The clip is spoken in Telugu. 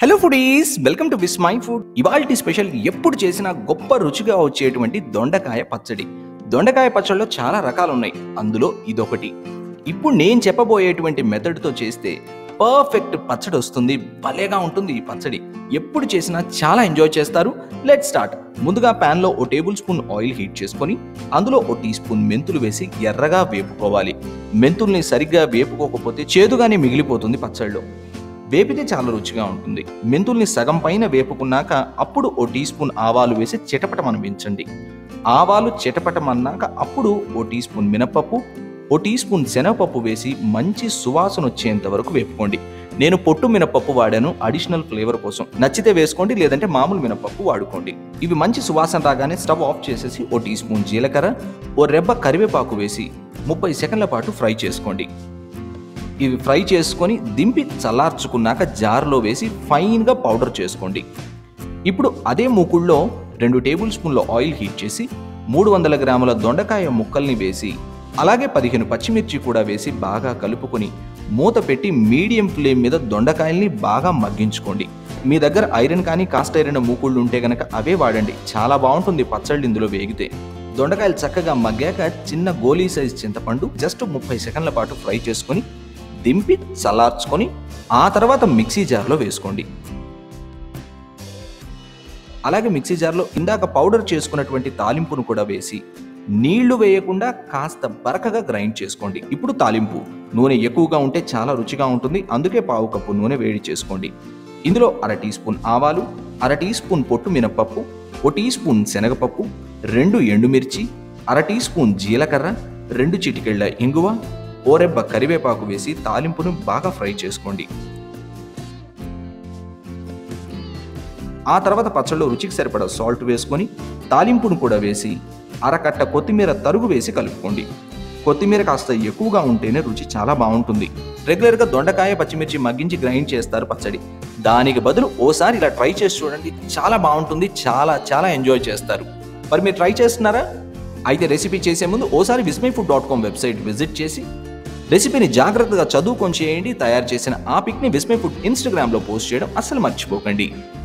hello foodies welcome to Vismai food ఇవాల్టి స్పెషల్ ఎప్పుడు చేసినా గొప్ప రుచిగా వచ్చేటువంటి దొండకాయ పచ్చడి దొండకాయ పచ్చడిలో చాలా రకాలు ఉన్నాయి అందులో ఇదొకటి ఇప్పుడు నేను చెప్పబోయేటువంటి మెథడ్తో చేస్తే పర్ఫెక్ట్ పచ్చడి వస్తుంది భలేగా ఉంటుంది ఈ పచ్చడి ఎప్పుడు చేసినా చాలా ఎంజాయ్ చేస్తారు లెట్ స్టార్ట్ ముందుగా ప్యాన్లో ఓ టేబుల్ స్పూన్ ఆయిల్ హీట్ చేసుకొని అందులో ఓ టీ స్పూన్ మెంతులు వేసి ఎర్రగా వేపుకోవాలి మెంతుల్ని సరిగ్గా వేపుకోకపోతే చేదుగానే మిగిలిపోతుంది పచ్చడిలో వేపితే చాలా రుచిగా ఉంటుంది మెంతుల్ని సగం పైన వేపుకున్నాక అప్పుడు ఓ టీ స్పూన్ ఆవాలు వేసి చిటపటమనిపించండి ఆవాలు చిటపటమన్నాక అప్పుడు ఓ టీ స్పూన్ మినపప్పు ఓ టీ స్పూన్ శనగపప్పు వేసి మంచి సువాసన వచ్చేంత వరకు వేపుకోండి నేను పొట్టు మినపప్పు వాడాను అడిషనల్ ఫ్లేవర్ కోసం నచ్చితే వేసుకోండి లేదంటే మామూలు మినపప్పు వాడుకోండి ఇవి మంచి సువాసన రాగానే స్టవ్ ఆఫ్ చేసేసి ఓ టీ స్పూన్ జీలకర్ర ఓ రెబ్బ కరివేపాకు వేసి ముప్పై సెకండ్ల పాటు ఫ్రై చేసుకోండి ఇవి ఫ్రై చేసుకొని దింపి చల్లార్చుకున్నాక జార్లో వేసి ఫైన్గా పౌడర్ చేసుకోండి ఇప్పుడు అదే మూకుళ్ళో రెండు టేబుల్ స్పూన్ల ఆయిల్ హీట్ చేసి మూడు వందల గ్రాముల దొండకాయ ముక్కల్ని వేసి అలాగే పదిహేను పచ్చిమిర్చి కూడా వేసి బాగా కలుపుకొని మూత పెట్టి మీడియం ఫ్లేమ్ మీద దొండకాయల్ని బాగా మగ్గించుకోండి మీ దగ్గర ఐరన్ కానీ కాస్ట్ ఐరన్ మూకుళ్ళు ఉంటే గనక అవే వాడండి చాలా బాగుంటుంది పచ్చళ్ళు ఇందులో వేగితే దొండకాయలు చక్కగా మగ్గాక చిన్న గోలీ సైజ్ చింతపండు జస్ట్ ముప్పై సెకండ్ల పాటు ఫ్రై చేసుకొని దింపి చల్లార్చుకొని ఆ తర్వాత మిక్సీ జార్లో వేసుకోండి అలాగే మిక్సీ జార్లో ఇందాక పౌడర్ చేసుకున్నటువంటి తాలింపును కూడా వేసి నీళ్లు వేయకుండా కాస్త బరకగా గ్రైండ్ చేసుకోండి ఇప్పుడు తాలింపు నూనె ఎక్కువగా ఉంటే చాలా రుచిగా ఉంటుంది అందుకే పావు కప్పు నూనె వేడి చేసుకోండి ఇందులో అర టీ స్పూన్ ఆవాలు అర టీ స్పూన్ పొట్టు మినపప్పు ఓ టీ స్పూన్ శనగపప్పు రెండు ఎండుమిర్చి అర టీ స్పూన్ జీలకర్ర రెండు చిటికెళ్ళ ఇంగువ ఓరెబ్బ కరివేపాకు వేసి తాలింపును బాగా ఫ్రై చేసుకోండి ఆ తర్వాత పచ్చళ్ళు రుచికి సరిపడా సాల్ట్ వేసుకొని తాలింపును కూడా వేసి అరకట్ట కొత్తిమీర తరుగు వేసి కలుపుకోండి కొత్తిమీర కాస్త ఎక్కువగా ఉంటేనే రుచి చాలా బాగుంటుంది రెగ్యులర్గా దొండకాయ పచ్చిమిర్చి మగ్గించి గ్రైండ్ చేస్తారు పచ్చడి దానికి బదులు ఓసారి ఇలా ట్రై చేసి చూడండి చాలా బాగుంటుంది చాలా చాలా ఎంజాయ్ చేస్తారు మరి మీరు ట్రై చేస్తున్నారా అయితే రెసిపీ చేసే ముందు ఓసారి Vismai food dot com website visit చేసి రెసిపీని జాగ్రత్తగా చదువుకొని చేయండి తయారు చేసిన ఆ పిక్ని విస్మయ్ ఫుడ్ ఇన్స్టాగ్రామ్లో పోస్ట్ చేయడం అస్సలు మర్చిపోకండి